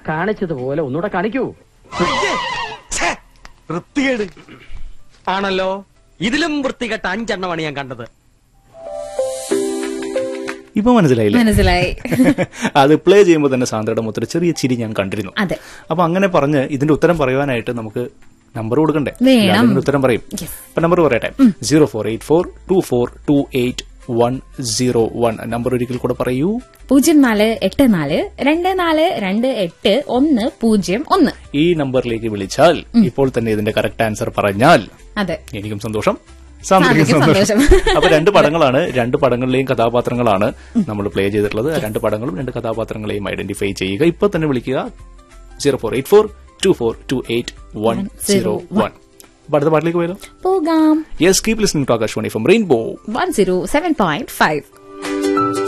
കാണിച്ചതുപോലെ ഒന്നുകൂടെ കാണിക്കൂ ഛേ, വൃത്തികേട് ആണല്ലോ ഇതിലും വൃത്തികെട്ട അഞ്ചെണ്ണമാണ് ഞാൻ കണ്ടത് ഇപ്പൊ മനസ്സിലായില്ലേ മനസ്സിലായി അത് പ്ലേ ചെയ്യുമ്പോൾ തന്നെ സാന്ദ്രയുടെ മുഖത്തൊരു ചെറിയ ചിരി ഞാൻ കണ്ടിരുന്നു അതെ അപ്പൊ അങ്ങനെ പറഞ്ഞ് ഇതിന്റെ ഉത്തരം പറയുവാനായിട്ട് നമുക്ക് നമ്പർ കൊടുക്കണ്ടേ വേണം. ഇല്ലാതെ ഇതിന്റെ ഉത്തരം പറയും Yes. അപ്പൊ നമ്പർ പറയട്ടെ zero four eight four two four two eight one zero one number ഒരിക്കൽ കൂടെ പറയൂ പൂജ്യം നാല് എട്ട് നാല് രണ്ട് നാല് രണ്ട് എട്ട് ഒന്ന് പൂജ്യം ഒന്ന് ഈ നമ്പറിലേക്ക് വിളിച്ചാൽ ഇപ്പോൾ തന്നെ ഇതിന്റെ കറക്റ്റ് ആൻസർ പറഞ്ഞാൽ അതെ എനിക്കും സന്തോഷം സാന്ദ്രയ്ക്കും സാന്ദ്രയ്ക്കും സന്തോഷം സന്തോഷം. അപ്പൊ രണ്ട് പടങ്ങളാണ് രണ്ട് പടങ്ങളിലെയും കഥാപാത്രങ്ങളാണ് നമ്മൾ പ്ലേ ചെയ്തിട്ടുള്ളത് ആ രണ്ട് പടങ്ങളും രണ്ട് കഥാപാത്രങ്ങളെയും ഐഡന്റിഫൈ ചെയ്യുക ഇപ്പൊ തന്നെ വിളിക്കുക zero four eight four two four two eight one zero one അപ്പൊ അടുത്ത പാട്ടിലേക്ക് പോയാലോ പോകാം yes keep listening to Akashvani from rainbow one zero seven point five